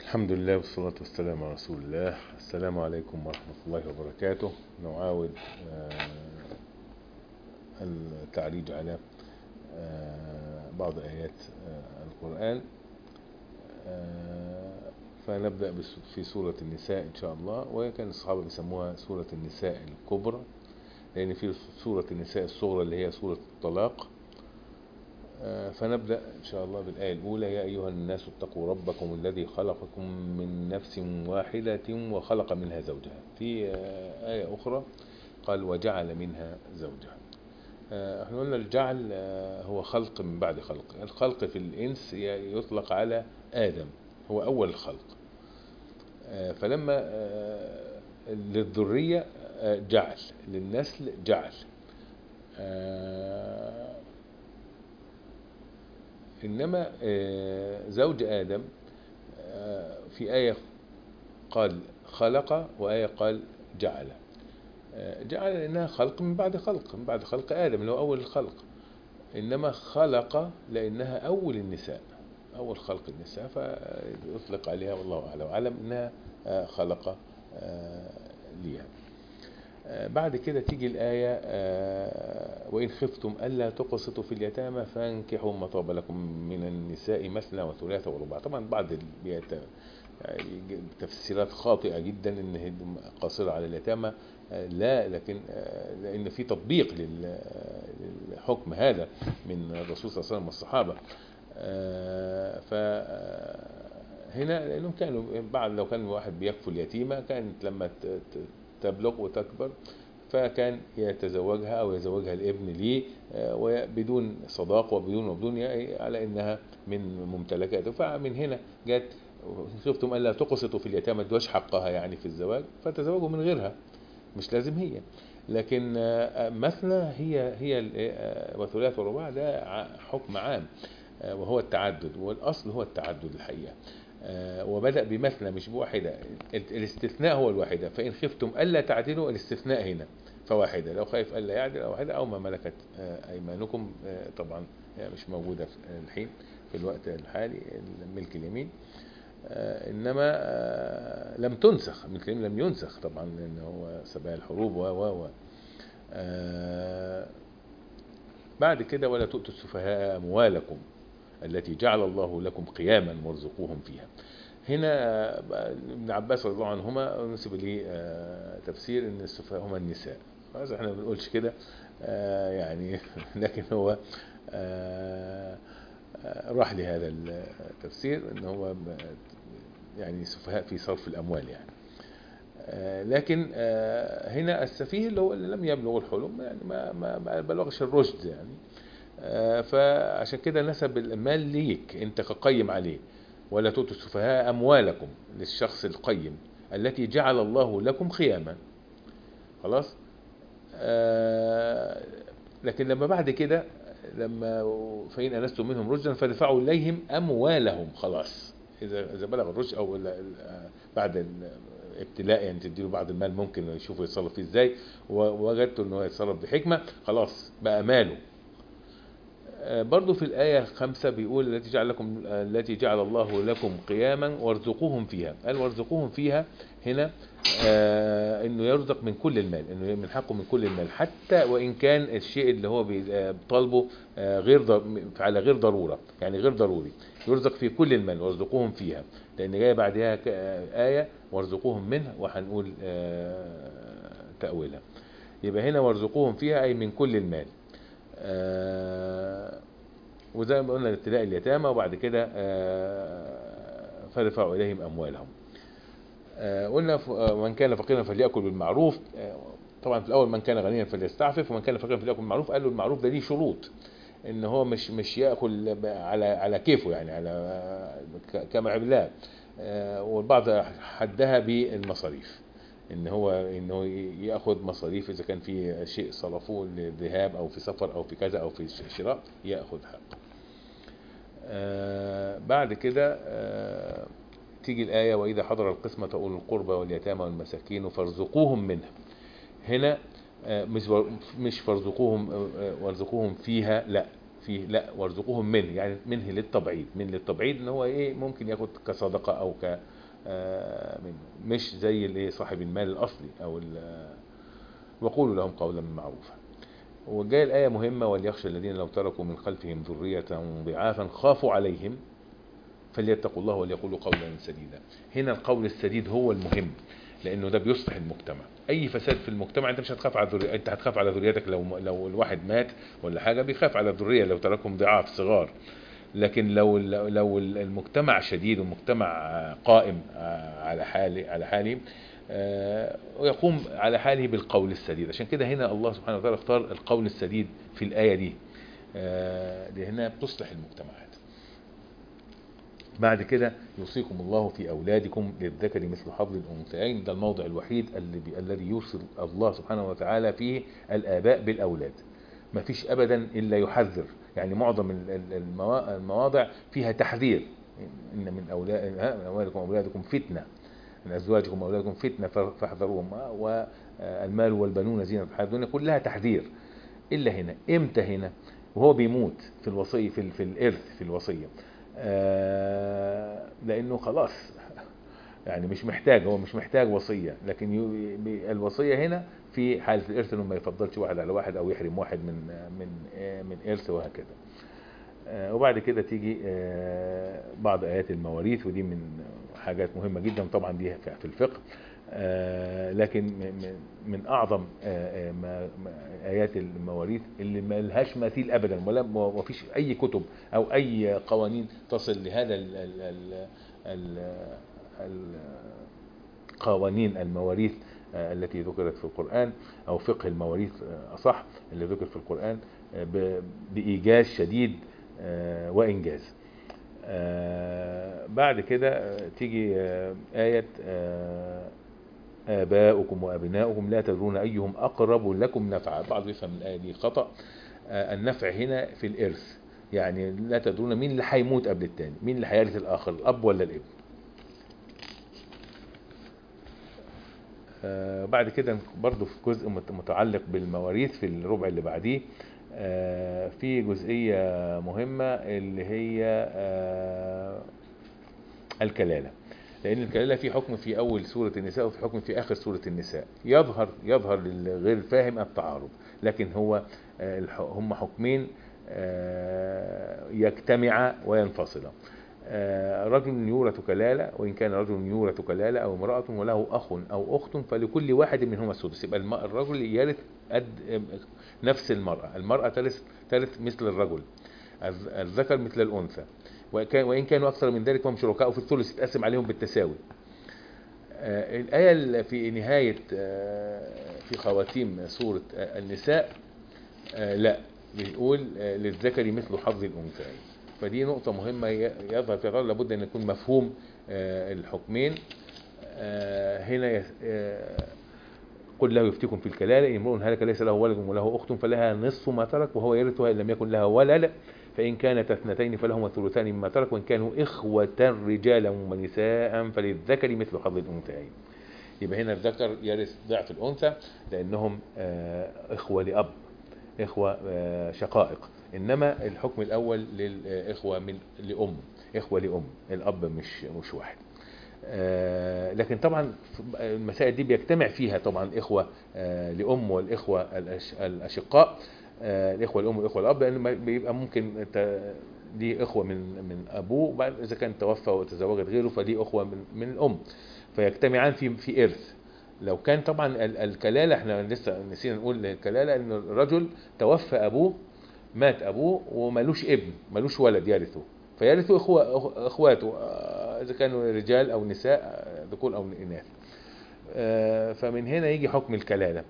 الحمد لله والصلاة والسلام على رسول الله السلام عليكم ورحمة الله وبركاته نعاود آه، التعريج على آه، بعض آيات آه، القرآن آه، فنبدأ بس- في سورة النساء إن شاء الله وكان الصحابة بيسموها سورة النساء الكبرى لأن في سورة النساء الصغرى اللي هي سورة الطلاق آه، فنبدأ إن شاء الله بالآية الأولى يا أيها الناس اتقوا ربكم الذي خلقكم من نفس واحدة وخلق منها زوجها في آه، آية أخرى قال وجعل منها زوجها آه، احنا قلنا الجعل آه، هو خلق من بعد خلق الخلق في الإنس ي- يطلق على آدم هو أول الخلق آه، فلما آه، للذرية آه، جعل للنسل جعل آه، إنما آه، زوج آدم آه، في آية قال خلق وآية قال جعل آه، جعل لأنها خلق من بعد خلق من بعد خلق آدم اللي هو أول الخلق إنما خلق لأنها أول النساء أول خلق النساء فيطلق عليها والله أعلم أعلم إنها آه، خلق آه، ليها آه، بعد كده تيجي الآية آه، وإن خفتم ألا تقسطوا في اليتامى فانكحوا ما طاب لكم من النساء مثنى وثلاث ورباع طبعا بعض البيت يعني تفسيرات خاطئة جدا إن هي قاصرة على اليتامى آه، لا لكن آه، لأن في تطبيق لل- للحكم هذا من الرسول صلى الله عليه وسلم والصحابة آه، ف هنا لانهم كانوا بعد لو كان واحد بيكفل يتيمه كانت لما ت- ت- تبلغ وتكبر فكان يتزوجها او يزوجها الابن ليه آه، وبدون صداق وبدون وبدون يعني على انها من ممتلكاته فمن هنا جت شفتم الا تقسطوا في اليتامى تدوش حقها يعني في الزواج فتزوجوا من غيرها مش لازم هي لكن آه، مثنى هي هي ال- آه، وثلاث ورباع ده ع- حكم عام آه، وهو التعدد والاصل هو التعدد الحقيقه آه، وبدأ بمثنى مش بواحدة ال- الاستثناء هو الواحدة فإن خفتم ألا تعدلوا الاستثناء هنا فواحدة لو خايف ألا يعدل أو واحدة أو ما ملكت آه، أيمانكم آه، طبعا هي مش موجودة في الحين في الوقت الحالي ملك اليمين آه، إنما آه، لم تنسخ ملك اليمين لم ينسخ طبعا لأنه هو سبايا الحروب و و و آه، بعد كده ولا تؤتوا السفهاء أموالكم التي جعل الله لكم قياما وارزقوهم فيها هنا آه، ابن عباس رضي الله عنهما نسب لي آه، تفسير ان السفهاء هم النساء خلاص احنا ما بنقولش كده آه، يعني لكن هو آه، آه، راح لهذا التفسير ان هو ب- يعني سفهاء في صرف الاموال يعني آه، لكن آه، هنا السفيه اللي هو اللي لم يبلغ الحلم يعني ما ما ما بلغش الرشد يعني آه، فعشان كده نسب المال ليك انت كقيم عليه ولا تؤتوا السفهاء اموالكم للشخص القيم التي جعل الله لكم قياما خلاص آه، لكن لما بعد كده لما فإن أنستم منهم رشدا فدفعوا إليهم أموالهم خلاص إذا إذا بلغ الرشد أو ال- ال- بعد الابتلاء يعني تديله بعض المال ممكن يشوفوا يتصرف فيه إزاي ووجدت إن هو يتصرف بحكمة خلاص بقى ماله آه، برضو في الآية خمسة بيقول التي جعل لكم التي جعل الله لكم قياما وارزقوهم فيها قال وارزقوهم فيها هنا آه انه يرزق من كل المال انه من حقه من كل المال حتى وان كان الشيء اللي هو بي- آه، طالبه آه غير ضر- على غير ضرورة يعني غير ضروري يرزق في كل المال وارزقوهم فيها لان جايه بعدها ك- آه، آية وارزقوهم منه وهنقول آه تأويلها يبقى هنا وارزقوهم فيها اي من كل المال آه، وزي ما قلنا ابتلاء اليتامى وبعد كده آه، فدفعوا إليهم أموالهم آه، قلنا ف- آه، من كان فقيرا فليأكل بالمعروف آه، طبعا في الأول من كان غنيا فليستعفف ومن كان فقيرا فليأكل بالمعروف قالوا المعروف ده ليه شروط ان هو مش مش ياكل ب- على على كيفه يعني على آه، ك- كما لا آه، والبعض حدها بالمصاريف ان هو ان هو ياخذ مصاريف اذا كان في شيء صرفوه للذهاب او في سفر او في كذا او في ش- شراء ياخذ حق آه بعد كده آه تيجي الايه واذا حضر القسمه اولو القربى واليتامى والمساكين فارزقوهم منها هنا آه مش ور- مش فارزقوهم آه، آه، وارزقوهم فيها لا فيه لا وارزقوهم منه يعني منه للتبعيد من للتبعيد ان هو ايه ممكن ياخد كصدقه او ك آه، منه مش زي اللي صاحب المال الاصلي او ال- وقولوا لهم قولا معروفا وجاء الآية مهمة وليخشى الذين لو تركوا من خلفهم ذرية ضعافا خافوا عليهم فليتقوا الله وليقولوا قولا سديدا هنا القول السديد هو المهم لانه ده بيصلح المجتمع اي فساد في المجتمع انت مش هتخاف على الذريه انت هتخاف على ذريتك لو لو الواحد مات ولا حاجه بيخاف على الذريه لو تركهم ضعاف صغار لكن لو لو المجتمع شديد والمجتمع قائم على حاله على حاله آه، ويقوم على حاله بالقول السديد عشان كده هنا الله سبحانه وتعالى اختار القول السديد في الآية دي آه، لأنها بتصلح المجتمعات بعد كده يوصيكم الله في أولادكم للذكر مثل حظ الأنثيين ده الموضع الوحيد اللي بي الذي يوصي الله سبحانه وتعالى فيه الآباء بالأولاد ما فيش أبدا إلا يحذر يعني معظم ال- ال- الموا- المواضع فيها تحذير إن من أولاد ها، من أولادكم وأولادكم فتنة من أزواجكم وأولادكم فتنة ف- فاحذروهم والمال والبنون زينة الحياة الدنيا كلها تحذير إلا هنا إمتى هنا وهو بيموت في الوصية في, ال- في الإرث في الوصية آه، لأنه خلاص يعني مش محتاج هو مش محتاج وصية لكن يو- بي- الوصية هنا في حالة الإرث إنه ما يفضلش واحد على واحد أو يحرم واحد من من آه، من إرث وهكذا آه، وبعد كده تيجي آه، بعض آيات المواريث ودي من حاجات مهمة جدا طبعا دي في في الفقه آه، لكن م- م- من أعظم آه، آه، ما- ما- آيات المواريث اللي ما لهاش مثيل أبدا ولا ما فيش أي كتب أو أي قوانين تصل لهذا ال ال ال ال ال قوانين المواريث آه، التي ذكرت في القرآن أو فقه المواريث آه، أصح اللي ذكر في القرآن آه، ب- بإيجاز شديد آه، وإنجاز آه، بعد كده آه، تيجي آه، آية آه، آباؤكم وأبناؤكم لا تدرون أيهم أقرب لكم نفعا بعض يفهم الآية دي خطأ آه، النفع هنا في الإرث يعني لا تدرون مين اللي هيموت قبل التاني مين اللي هيرث الآخر الأب ولا الابن آه، بعد كده برضو في جزء مت- متعلق بالمواريث في الربع اللي بعديه آه، في جزئية مهمة اللي هي آه، الكلالة لأن الكلالة في حكم في أول سورة النساء وفي حكم في آخر سورة النساء يظهر يظهر للغير الفاهم التعارض لكن هو آه، الح- هم حكمين آه، يجتمعا وينفصلا آه، رجل يورث كلالة وإن كان رجل يورث كلالة أو امرأة وله أخ أو أخت فلكل واحد منهما السدس يبقى الم- الرجل يرث قد نفس المرأة المرأة ترث ترث مثل الرجل الذ- الذكر مثل الأنثى وكان- وإن كانوا أكثر من ذلك فهم شركاء في الثلث يتقسم عليهم بالتساوي آه، الآية اللي في نهاية آه، في خواتيم سورة آه، النساء آه، لا بيقول آه، للذكر مثل حظ الأنثيين فدي نقطة مهمة ي- يظهر في غير لابد أن يكون مفهوم آه، الحكمين آه، هنا يس- آه، قل له يفتيكم في الكلالة إن امرؤ هلك ليس له ولد وله أخت فلها نصف ما ترك وهو يرثها إن لم يكن لها ولد فإن كانت اثنتين فلهما الثلثان مما ترك وإن كانوا إخوة رجالا ونساء فللذكر مثل حظ الأنثيين يبقى هنا الذكر يرث ضعف الأنثى لأنهم آه، إخوة لأب إخوة آه، شقائق إنما الحكم الأول للإخوة من لأم إخوة لأم الأب مش مش واحد آه، لكن طبعا المسائل دي بيجتمع فيها طبعا الإخوة آه، لأم والإخوة الأش- الأشقاء آه، الإخوة الأم والإخوة الأب لأن ما- بيبقى ممكن ت- دي إخوة من من أبوه وبعد إذا كان توفى وتزوجت غيره فدي أخوة من من الأم فيجتمعان في في إرث لو كان طبعا ال- الكلالة احنا لسه نسينا نقول الكلالة ان الرجل توفى ابوه مات ابوه ومالوش ابن مالوش ولد يرثه فيرثوا اخوة أخ- اخواته آه، اذا كانوا رجال او نساء آه، ذكور او اناث آه، فمن هنا يجي حكم الكلالة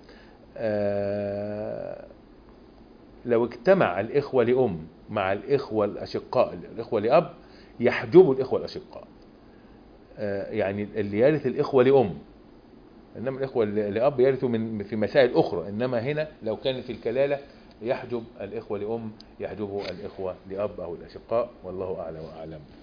آه، لو اجتمع الإخوة لأم مع الإخوة الأشقاء الإخوة لأب يحجبوا الإخوة الأشقاء آه، يعني اللي يرث الإخوة لأم إنما الإخوة ل- لأب يرثوا من في مسائل أخرى إنما هنا لو كان في الكلالة يحجب الإخوة لأم يحجبه الإخوة لأب أو الأشقاء والله أعلم وأعلم